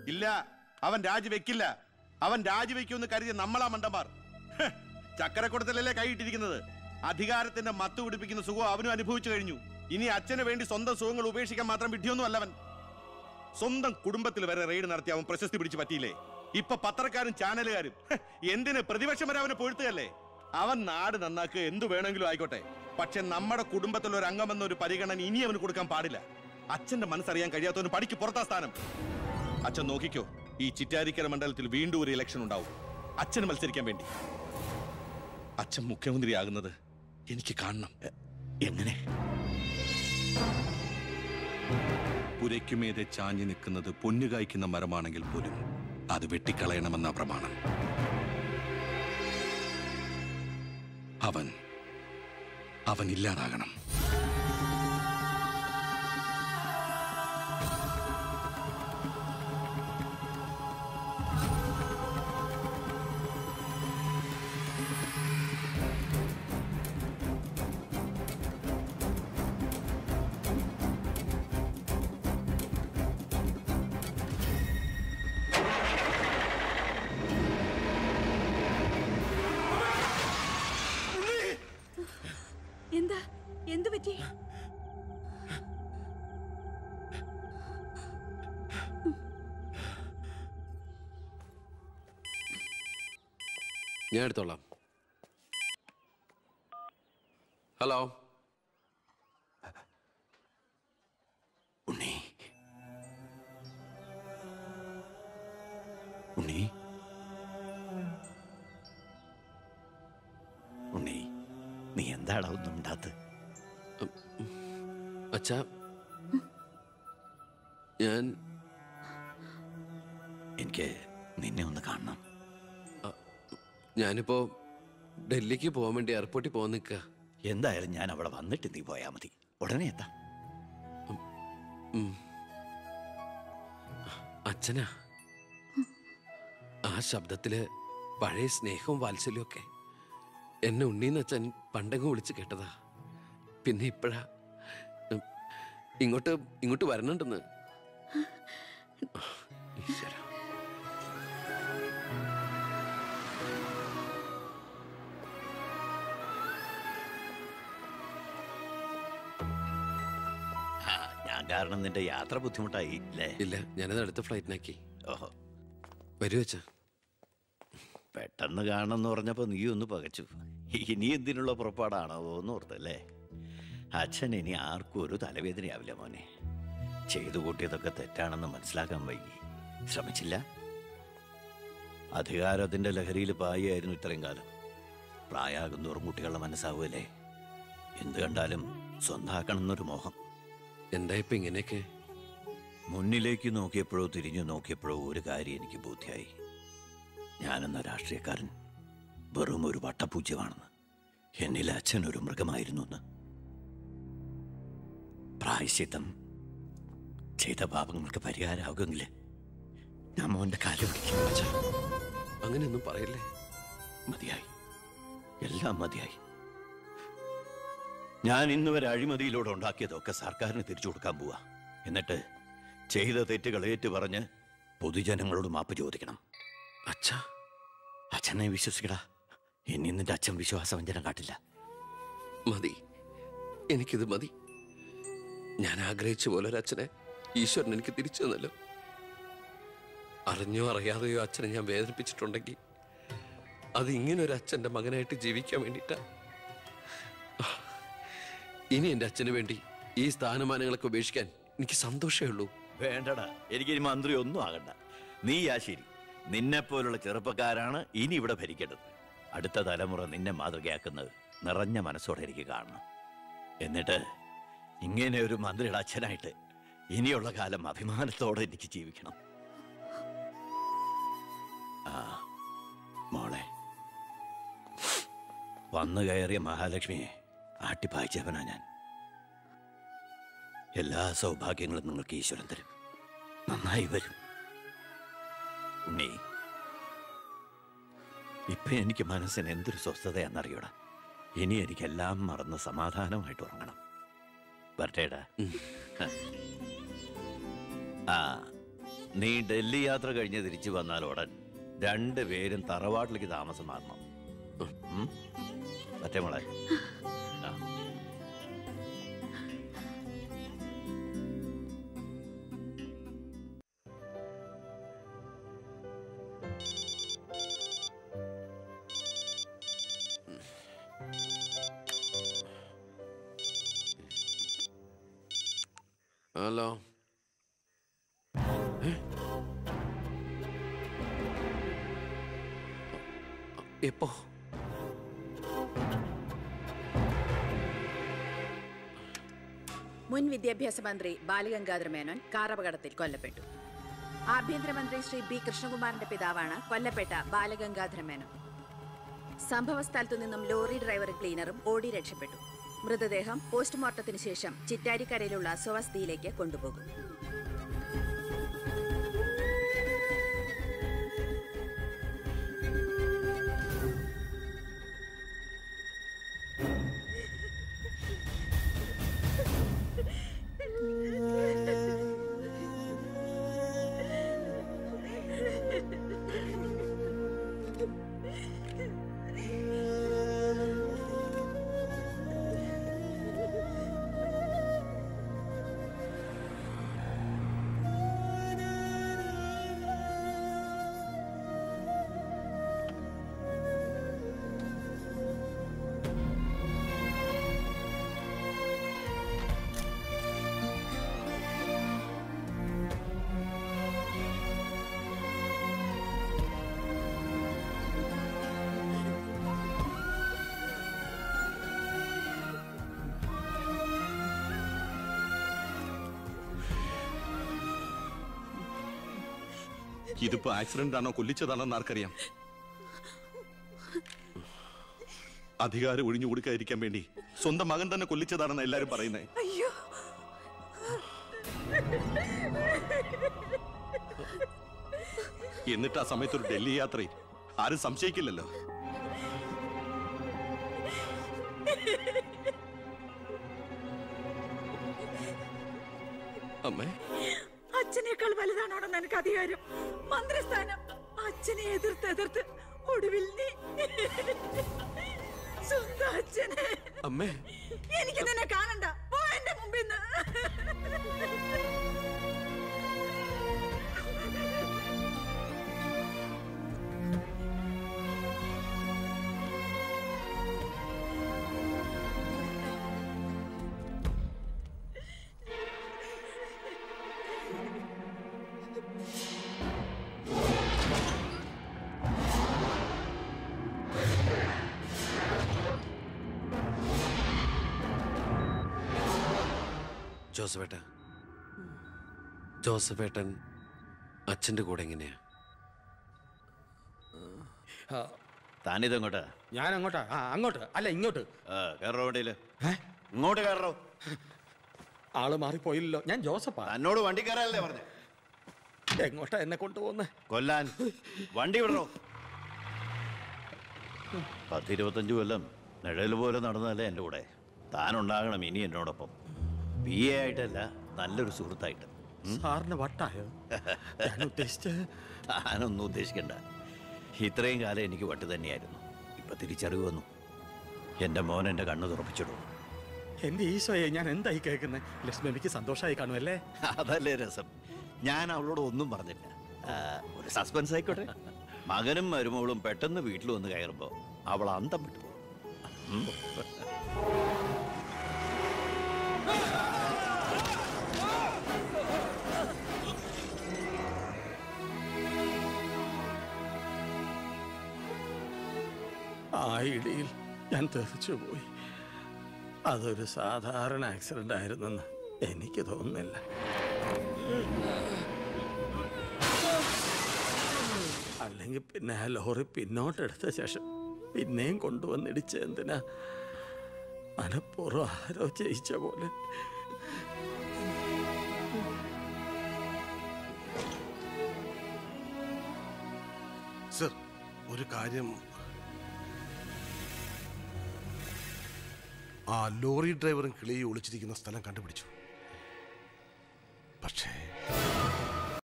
ഇല്ല അവൻ രാജിവെക്കില്ല അവൻ രാജിവെക്കുമെന്ന് കരുതിയ നമ്മളാ മണ്ടന്മാർ ഹ്, ചക്കരക്കുടത്തിലല്ലേ കൈയിട്ടിരിക്കുന്നത് അധികാരത്തിന്റെ മത്ത് പിടിപ്പിക്കുന്ന സുഖം അവനും അനുഭവിച്ചു കഴിഞ്ഞു ഇനി അച്ഛന് വേണ്ടി സ്വന്തം സുഖങ്ങൾ ഉപേക്ഷിക്കാൻ മാത്രം വിഡ്ഢിയൊന്നും അല്ലവൻ സ്വന്തം കുടുംബത്തിൽ വരെ റെയ്ഡ് നടത്തി അവൻ പ്രശസ്തി പിടിച്ചു പറ്റിയില്ലേ ഇപ്പൊ പത്രക്കാരും ചാനലുകാരും ഹ്, എന്തിന് പ്രതിപക്ഷം വരെ അവനെ പൊഴുത്തുകയല്ലേ അവൻ നാട് നന്നാക്കുക എന്തു വേണമെങ്കിലും ആയിക്കോട്ടെ പക്ഷെ നമ്മുടെ കുടുംബത്തിൽ ഒരു അംഗമെന്ന ഒരു പരിഗണന ഇനി അവന് കൊടുക്കാൻ പാടില്ല അച്ഛന്റെ മനസ്സറിയാൻ കഴിയാത്തവന് പടിക്ക് പുറത്താ സ്ഥാനം അച്ഛൻ നോക്കിക്കോ ഈ ചിറ്റാരിക്കര മണ്ഡലത്തിൽ വീണ്ടും ഒരു ഇലക്ഷൻ ഉണ്ടാവും അച്ഛന് മത്സരിക്കാൻ വേണ്ടി അച്ഛൻ മുഖ്യമന്ത്രിയാകുന്നത് എനിക്ക് കാണണം എങ്ങനെ പുരയ്ക്കുമേതെ ചാഞ്ഞു നിൽക്കുന്നത് പൊന്നുകായ്ക്കുന്ന മരമാണെങ്കിൽ പോലും അത് വെട്ടിക്കളയണമെന്ന പ്രമാണം അവൻ അവൻ ഇല്ലാതാകണം എന്താ എന്തു പറ്റി ഞാൻ എടുത്തോളാം ഹലോ ഉണ്ണി ഉണ്ണി ഉണ്ണി നീ എന്താടാ ഒന്നും ഉണ്ടാത്ത് അച്ഛാ ഞാൻ എനിക്ക് നിന്നെ ഒന്ന് കാണണം ഞാനിപ്പോ ഡൽഹിക്ക് പോകാൻ വേണ്ടി എയർപോർട്ടിൽ പോകാൻ നിൽക്കുക എന്തായാലും ഞാൻ അവിടെ വന്നിട്ട് നീ പോയാ മതി ഉടനെ എത്താം അച്ഛനാ ആ ശബ്ദത്തില് പഴയ സ്നേഹവും വാത്സല്യവും ഒക്കെ എന്നെ ഉണ്ണീന്ന് അച്ഛൻ പണ്ടെങ്ങും വിളിച്ച് കേട്ടതാ പിന്നെ ഇപ്പോഴാ ഉം, ഇങ്ങോട്ട് ഇങ്ങോട്ട് വരണുണ്ടെന്ന് ഈശ്വര ആ, ഞാൻ കാരണം നിന്റെ യാത്ര ബുദ്ധിമുട്ടായി അല്ലേ ഇല്ല ഞാനത് അടുത്ത ഫ്ലൈറ്റിനാക്കി ഓഹോ വരൂ അച്ഛാ പെട്ടെന്ന് കാണണമെന്ന് പറഞ്ഞപ്പോൾ നീ ഒന്ന് പകച്ചു ഇനി എന്തിനുള്ള പുറപ്പാടാണോ എന്ന് ഓർത്തല്ലേ അച്ഛൻ ഇനി ആർക്കും ഒരു തലവേദനയാവില്ല മോനെ ചെയ്തു കൂട്ടിയതൊക്കെ തെറ്റാണെന്ന് മനസ്സിലാക്കാൻ വൈകി ശ്രമിച്ചില്ല അധികാരത്തിന്റെ ലഹരിയിൽ പായായിരുന്നു ഇത്രയും കാലം പ്രായമാകുന്നോറും കുട്ടികളുടെ മനസ്സാവുമല്ലേ എന്ത് കണ്ടാലും സ്വന്താക്കണമെന്നൊരു മോഹം എന്താ ഇപ്പൊ ഇങ്ങനെയൊക്കെ മുന്നിലേക്ക് നോക്കിയപ്പോഴോ തിരിഞ്ഞു നോക്കിയപ്പോഴോ ഒരു കാര്യം എനിക്ക് ബോധ്യായി ഞാനെന്ന രാഷ്ട്രീയക്കാരൻ വെറും ഒരു വട്ടപൂജ്യമാണെന്ന് എന്നിലെ അച്ഛൻ ഒരു മൃഗമായിരുന്നു എന്ന് പ്രായശ്ചിത്തം ചെയ്ത പാപങ്ങൾക്ക് പരിഹാരമാകുമെങ്കിൽ ഞാൻ മോന്റെ കാലം പിടിക്കും അച്ഛാ അങ്ങനെയൊന്നും പറയല്ലേ മതിയായി എല്ലാം മതിയായി ഞാൻ ഇന്ന് വരെ അഴിമതിയിലൂടെ ഉണ്ടാക്കിയതൊക്കെ സർക്കാരിന് തിരിച്ചു കൊടുക്കാൻ പോവാ എന്നിട്ട് ചെയ്ത തെറ്റുകൾ ഏറ്റു പറഞ്ഞ് പൊതുജനങ്ങളോട് മാപ്പ് ചോദിക്കണം അച്ഛാ അച്ഛനെ വിശ്വസിക്കടാ ഇനി നിന്റെ അച്ഛൻ വിശ്വാസവഞ്ചനം കാട്ടില്ല മതി എനിക്കിത് മതി ഞാൻ ആഗ്രഹിച്ച പോലെ ഒരു അച്ഛനെ ഈശ്വരൻ എനിക്ക് തിരിച്ചു തന്നല്ലോ അറിഞ്ഞോ അറിയാതെയോ അച്ഛനെ ഞാൻ വേദനിപ്പിച്ചിട്ടുണ്ടെങ്കിൽ അത് ഇങ്ങനെ ഒരു അച്ഛൻ്റെ മകനായിട്ട് ജീവിക്കാൻ വേണ്ടിയിട്ടാ ഇനി എൻ്റെ അച്ഛന് വേണ്ടി ഈ സ്ഥാനമാനങ്ങളൊക്കെ ഉപേക്ഷിക്കാൻ എനിക്ക് സന്തോഷമേ ഉള്ളൂ വേണ്ടടാ എനിക്ക് ഇനി മന്ത്രി ഒന്നും ആകണ്ട നീയാ ശരി നിന്നെ പോലുള്ള ചെറുപ്പക്കാരാണ് ഇനി ഇവിടെ ഭരിക്കേണ്ടത് അടുത്ത തലമുറ നിന്നെ മാതൃകയാക്കുന്നത് നിറഞ്ഞ മനസ്സോടെ എനിക്ക് കാണണം എന്നിട്ട് ഇങ്ങനെ ഒരു മന്ത്രിയുടെ അച്ഛനായിട്ട് ഇനിയുള്ള കാലം അഭിമാനത്തോടെ എനിക്ക് ജീവിക്കണം ആ മോളെ വന്നു കയറിയ മഹാലക്ഷ്മിയെ ആട്ടിപ്പായിച്ചവനാ ഞാൻ എല്ലാ സൗഭാഗ്യങ്ങളും നിങ്ങൾക്ക് ഈശ്വരൻ തരും നന്നായി വരും ഉണ്ണി ഇപ്പൊ എനിക്ക് മനസ്സിന് എന്തൊരു സ്വസ്ഥതയാണെന്നറിയൂടാ ഇനി എനിക്കെല്ലാം മറന്ന് സമാധാനമായിട്ട് ഉറങ്ങണം വരട്ടേടാ ആ നീ ഡൽഹി യാത്ര കഴിഞ്ഞ് തിരിച്ചു വന്നാൽ ഉടൻ രണ്ടുപേരും തറവാട്ടിലേക്ക് താമസം മാറണം ഉം? മറ്റേ മോളെ ആ. ഹലോ ഏ? എപ്പോ മുൻ വിദ്യാഭ്യാസ മന്ത്രി ബാലഗംഗാധര മേനോൻ കാർ അപകടത്തിൽ കൊല്ലപ്പെട്ടു ആഭ്യന്തരമന്ത്രി ശ്രീ ബി കൃഷ്ണകുമാറിന്റെ പിതാവാണ് കൊല്ലപ്പെട്ട ബാലഗംഗാധര മേനോൻ സംഭവ സ്ഥലത്തു നിന്നും ലോറി ഡ്രൈവർ ക്ലീനറും ഓടി രക്ഷപ്പെട്ടു മൃതദേഹം പോസ്റ്റ്മോർട്ടത്തിന് ശേഷം ചിറ്റാരിക്കരയിലുള്ള സ്വവസതിയിലേക്ക് കൊണ്ടുപോകും ഇതിപ്പോ ആക്സിഡന്റ് ആണോ കൊല്ലിച്ചതാണോ എന്ന് ആർക്കറിയാം അധികാരം ഒഴിഞ്ഞു കൊടുക്കാതിരിക്കാൻ വേണ്ടി സ്വന്തം മകൻ തന്നെ കൊല്ലിച്ചതാണെന്ന് എല്ലാരും പറയുന്നേ അയ്യോ എന്നിട്ട് ആ സമയത്ത് ഒരു ഡൽഹി യാത്രയിൽ ആരും സംശയിക്കില്ലല്ലോ അമ്മേ അച്ഛനേക്കാൾ വലുതാണോടെന്ന് എനിക്ക് അധികാരം മന്ത്രിസ്ഥാനം അച്ഛനെ എതിർത്ത് എതിർത്ത് ഒടുവിൽ നീ സ്വന്തം അച്ഛനെ അമ്മേ എനിക്ക് നിന്നെ കാണണ്ട പോ എന്റെ മുമ്പിൽ നിന്ന് ജോസഫേട്ട ജോസഫേട്ടൻ അച്ഛൻ്റെ കൂടെ എങ്ങനെയാ താനിതെങ്ങോട്ടാ ഞാൻ അങ്ങോട്ടാ ആ അങ്ങോട്ട് അല്ല ഇങ്ങോട്ട് ആ കയറോ വണ്ടിയില് ഏ? ഇങ്ങോട്ട് കയറോ ആള് മാറിപ്പോയില്ലല്ലോ ഞാൻ ജോസഫാ തന്നോട് വണ്ടി കയറാനല്ലേ പറഞ്ഞേ എങ്ങോട്ടാ എന്നെ കൊണ്ടുപോകുന്നേ കൊല്ലാൻ വണ്ടി വിടറോ പത്തിരുപത്തഞ്ച് കൊല്ലം നിഴൽ പോലെ നടന്നതല്ലേ എൻ്റെ കൂടെ താനുണ്ടാകണം ഇനി എന്നോടൊപ്പം പി എ ആയിട്ടല്ല നല്ലൊരു സുഹൃത്തായിട്ട് സാറിന് വട്ടായോ ഞാൻ ഉദ്ദേശിച്ച് താനൊന്നും ഉദ്ദേശിക്കണ്ട ഇത്രയും കാലം എനിക്ക് വട്ട് തന്നെയായിരുന്നു ഇപ്പൊ തിരിച്ചറിവ് വന്നു എൻ്റെ മോൻ എൻ്റെ കണ്ണ് തുറപ്പിച്ചിടും എന്റെ ഈശോയെ ഞാൻ എന്തായി കേൾക്കുന്നത് ലക്ഷ്മി എനിക്ക് സന്തോഷമായി കാണുമല്ലേ അതല്ലേ രസം ഞാൻ അവളോട് ഒന്നും പറഞ്ഞില്ല ആ, ഒരു സസ്പെൻസ് ആയിക്കോട്ടെ മകനും മരുമകളും പെട്ടെന്ന് വീട്ടിൽ വന്ന് കയറുമ്പോൾ അവൾ അന്തം വിട്ടു പോകും. ഉം. ആ ഇടിയിൽ ഞാൻ തെറിച്ചു പോയി അതൊരു സാധാരണ ആക്സിഡന്റ് ആയിരുന്നെന്ന് എനിക്ക് തോന്നുന്നില്ല അല്ലെങ്കിൽ പിന്നെ ആ ലോറി പിന്നോട്ടെടുത്ത ശേഷം പിന്നെയും കൊണ്ടുവന്നിടിച്ച എന്തിനാ മനഃപൂർവ്വം ആരോ ജയിച്ച പോലെ സർ ഒരു കാര്യം ആ ലോറി ഡ്രൈവറും കിളിയെ ഒളിച്ചിരിക്കുന്ന സ്ഥലം കണ്ടുപിടിച്ചു